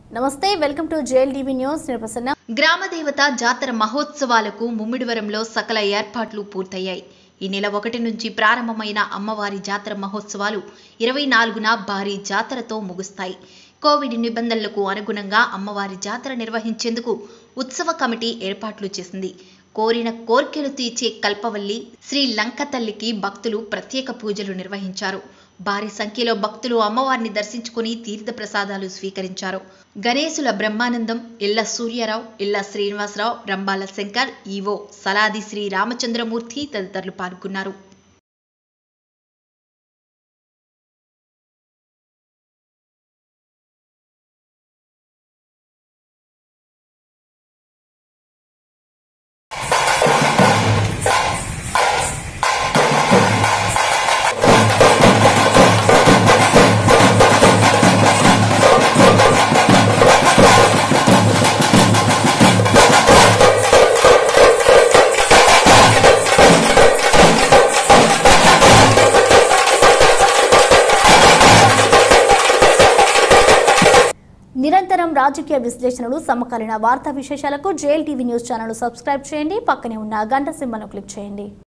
నమస్తే welcome to JL TV news నేను ప్రసన్న గ్రామదేవత జాతర మహోత్సవాలకు ముమ్మిడివరంలో సకల ఏర్పాట్లు పూర్తయ్యాయి ఈ నెల ఒకటి నుంచి ప్రారంభమైన అమ్మవారి జాతర మహోత్సవాలు ఇరవై నాలుగున భారీ జాతరతో ముగుస్తాయి కోవిడ్ నిబంధనలకు అనుగుణంగా అమ్మవారి జాతర నిర్వహించేందుకు ఉత్సవ కమిటీ ఏర్పాట్లు చేసింది కోరిన కోర్కెలు తీర్చే కల్పవల్లి శ్రీ లంక తల్లికి భక్తులు ప్రత్యేక పూజలు నిర్వహించారు భారీ సంఖ్యలో భక్తులు అమ్మవారిని దర్శించుకుని తీర్థ ప్రసాదాలు స్వీకరించారు గణేశుల బ్రహ్మానందం ఇళ్ల సూర్యారావు ఇళ్ల శ్రీనివాసరావు రంబాల శంకర్ ఈవో సలాది శ్రీ రామచంద్రమూర్తి తదితరులు పాల్గొన్నారు నిరంతరం రాజకీయ విశ్లేషణలు సమకాలీన వార్తా విశేషాలకు JL TV news channel subscribe చేయండి పక్కనే ఉన్న గంట సింబల్ను క్లిక్ చేయండి